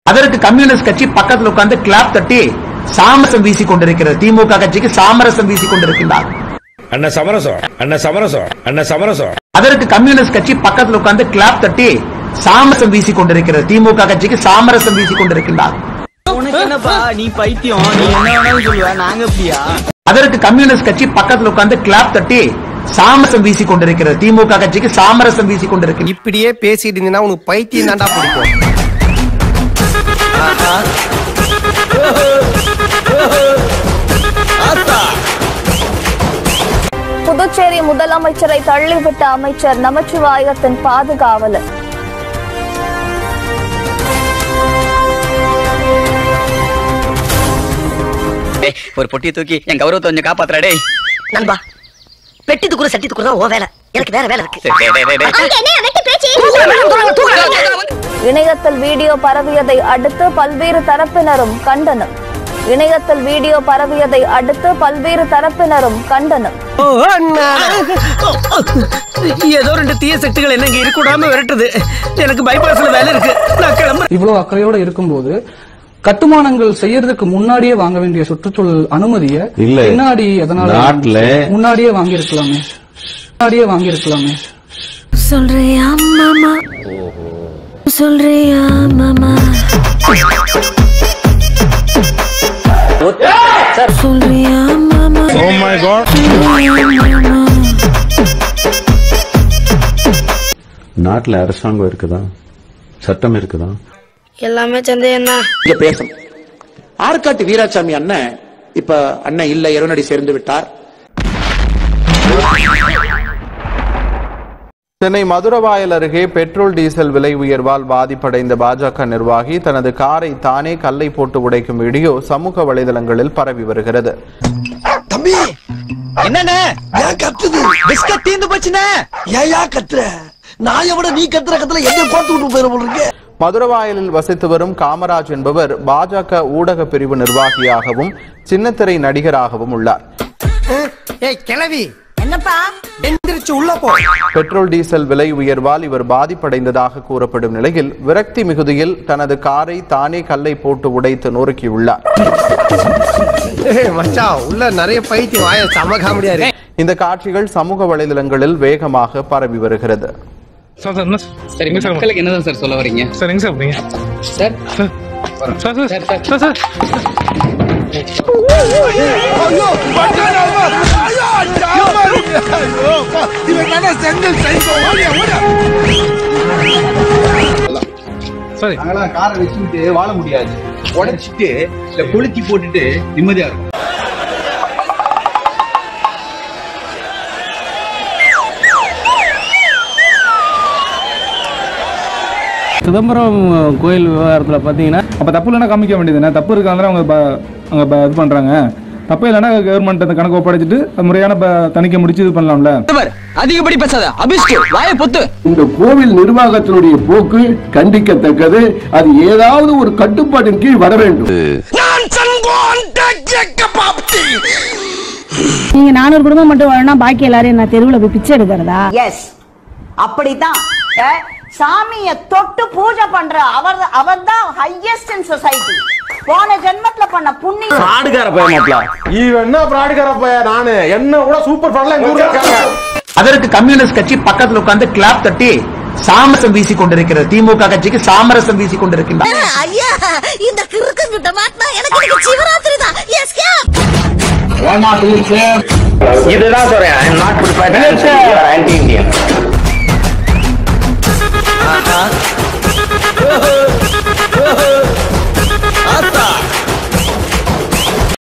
அதற்கு கம்யூனிஸ்ட் கட்சி பக்கத்தில் உட்கார்ந்து கிளாப் தட்டி சாமரசம் வீசிக் கொண்டிருக்கிறது திமுக கட்சிக்கு சாமரசம் வீசிக் கொண்டிருக்கிறார் அண்ணா சமரசம் அண்ணா சமரசம் அண்ணா சமரசம் அதற்கு கம்யூனிஸ்ட் கட்சி பக்கத்தில் உட்கார்ந்து கிளாப் தட்டி சாமரசம் வீசிக் கொண்டிருக்கிறது திமுக கட்சிக்கு சாமரசம் வீசிக் கொண்டிருக்கிறார் உனக்கு என்னப்பா நீ பைத்தியம் நீ என்ன வேணாலும் சொல்லுவ நாங்க அப்படியா அதற்கு கம்யூனிஸ்ட் கட்சி பக்கத்தில் உட்கார்ந்து கிளாப் தட்டி சாமரசம் வீசிக் கொண்டிருக்கிறது திமுக கட்சிக்கு சாமரசம் வீசிக் கொண்டிருக்கிறது இப்படியே பேசிட்டு இருந்தீங்கன்னா உனக்கு பைத்தியம் தாண்டா பிடிக்கும் புதுச்சேரி முதலமைச்சரை தள்ளிவிட்ட அமைச்சர் நமச்சிவாயத்தின் பாதுகாவலர் ஒரு பொட்டியை தூக்கி என் கௌரவத்தை கொஞ்சம் காப்பாத்துறா டேய் நண்பா பெட்டி துக்குற சட்டி துக்குற ஓ வேலை எனக்கு வேற வேலை இருக்கு டேய், டேய், டேய், டேய். இணையத்தில் வீடியோ பரவியதை அடுத்து பல்வேறு தரப்பினரும் கண்டனம் இணையத்தில் வீடியோ பரவியதை அடுத்து பல்வேறு தரப்பினரும் கண்டனம் ஏதோ ரெண்டு தீய சக்திகள் என்ன இங்க இருக்கூடாம விரட்டுது எனக்கு பைபாஸ்ல வேலை இருக்கு நான் கிளம்புறேன் இவ்வளவு அக்கறையோட இருக்கும்போது கட்டுமானங்கள் செய்யறதுக்கு முன்னாடியே வாங்க வேண்டிய சுற்றுச்சூழல் அனுமதிய இல்ல. பின்னாடி எதனால நாட்டுல- முன்னாடியே வாங்கியிருக்கலாமே முன்னாடியே வாங்கியிருக்கலாமே சொல்றியா மாமா சொல்றியா மாமா சொல்றியா மாமா ஓ மை காட் நாட்டுல அரசாங்கம் இருக்குதா சட்டம் இருக்குதா எல்லாமே சந்தேகம் தான் இங்க பேசணும் ஆற்காட்டு வீராசாமி அண்ணன் இப்ப அண்ணன் இல்ல இறைவனடி சேர்ந்து விட்டார் சென்னை மதுரவாயல் அருகே பெட்ரோல் டீசல் விலை உயர்வால் பாதிப்படைந்த பாஜக நிர்வாகி தனது காரை தானே கல்லை போட்டு உடைக்கும் வீடியோ சமூக வலைதளங்களில் பரவி வருகிறது தம்பி என்னண்ணே ஏன் கத்துது பிஸ்கட் தீந்து போச்சுண்ணே ஏயா கத்துற நான் எவ்வளவு நீ கத்துற கத்துல என்ன பார்த்து விட்டு போயிட போல மதுரவாயலில் வசித்து வரும் காமராஜ் என்பவர் பாஜக ஊடக பிரிவு நிர்வாகியாகவும் சின்னத்திரை நடிகராகவும் உள்ளார் ஏய் கிளவி என்னப்பா எந்திரிச்சு உள்ள போ பெட்ரோல் டீசல் விலை உயர்வால் இவர் பாதிப்படைந்ததாக கூறப்படும் நிலையில் விரக்தி மிகுதியில் தனது காரை தானே கல்லை போட்டு உடைத்து நொறுக்கியுள்ளார் மச்சான் உள்ள நிறைய பைத்தியம் வாய செம காமெடியா இருக்கு இந்த காட்சிகள் சமூக வலைதளங்களில் வேகமாக பரவி வருகிறது சரிங்க சார் மக்களுக்கு என்னதான் சார் சொல்ல வரீங்க சரிங்க sir sir sir sir sir நாங்களாம் காரை வச்சுக்கிட்டு வாழ முடியாது உடைச்சிட்டு இல்ல கொளுத்தி போட்டுட்டு நிம்மதியா இருக்கும் சிதம்பரம் கோயில் விவகாரத்தில் பார்த்தீங்கன்னா அப்போ தப்பு இல்லைன்னா காமிக்க வேண்டியதுண்ணே தப்பு இருக்காங்க அவங்க ப- அவங்க ப- இது பண்ணுறாங்க தப்பு இல்லைன்னா கவர்மெண்ட் அந்த கணக்கு ஒப்படைச்சிட்டு அது முறையான ப- தணிக்கை முடிச்சு இது பண்ணலாம்ல அதிகப்படி பேசாத அபிஷ்டு வாய பொத்து இந்த கோவில் நிர்வாகத்தினுடைய போக்கு கண்டிக்கத்தக்கது அது ஏதாவது ஒரு கட்டுப்பாட்டின் கீழ் வர வேண்டும் நீங்க நானூறு குடும்பம் மட்டும் வரணும்னா பாக்கி எல்லாரும் நான் தெருவுல போய் பிச்சை எடுக்கிறதா எஸ் அப்படித்தான் அஹ், சாமிய தொட்டு பூஜை பண்ற அவர் அவர் தான் ஹையஸ்ட் இன் சொசைட்டி போன ஜென்மத்துல பண்ண புண்ணியம் ஆடுகார பையன் மாப்ள இவன் என்ன பிராடுகார பையன் நானு என்ன கூட சூப்பர் ஃபன்ல எங்க ஊர்ல இருக்காங்க அதற்கு கம்யூனிஸ்ட் கட்சி பக்கத்தில் உட்கார்ந்து கிளாப் தட்டி சாமரசம் வீசிக் கொண்டிருக்கிறது திமுக கட்சிக்கு சாமரசம் வீசிக் கொண்டிருக்கின்றார் ஐயா இந்த கிறுக்கு கிட்ட மாட்டினா எனக்கு இன்னைக்கு சிவராத்திரி தான் எஸ்கே இதுதான் சொல்றேன் ஐ எம் நாட் ப்ரிப்பேர்ட்